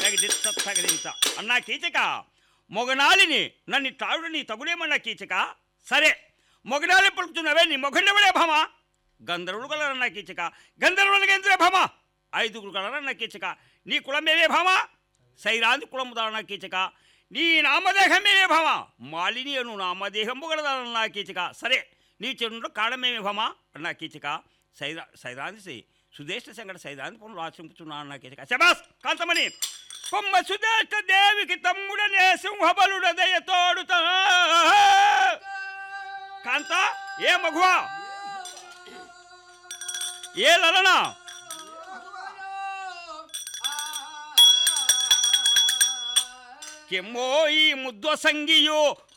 తగిదిత్త తగిలింత అన్నా కీచక మొగనాలిని నన్ను తాడు నీ తగులేమన్నా కీచక సరే మొగనాలి పలుకుతున్నవే నీ మొగండవడే భామ గంధర్వులు గలరన్నా కీచక గంధర్వులకి ఎంద్రే భామ ఐదుగురు గలరన్నా కీచక నీ కులమేవే భామ సైరాంతి కులము దారన్నా కీచక నీ నామదేహమేవే భామ మాలిని అను నామదేహము గలదన్నా కీచక సరే నీ చెరువులో కాడమేమే భామ అన్నా కీచక సైరా సైరాంతి సుదేశ సంగడ సైదాంతి పనులు ఆశింపుతున్నా అన్నా కీచక శబాస్ కాంతమణి కొమ్మ సుదేశ దేవికి తమ్ముడనే సింహబలుడ దయతోడుతా కాంత ఏ మగువా ఏ లలనా ಕೆಮ್ಮೋ ಈ ಮುದ್ದ ಸಂಗಿಯು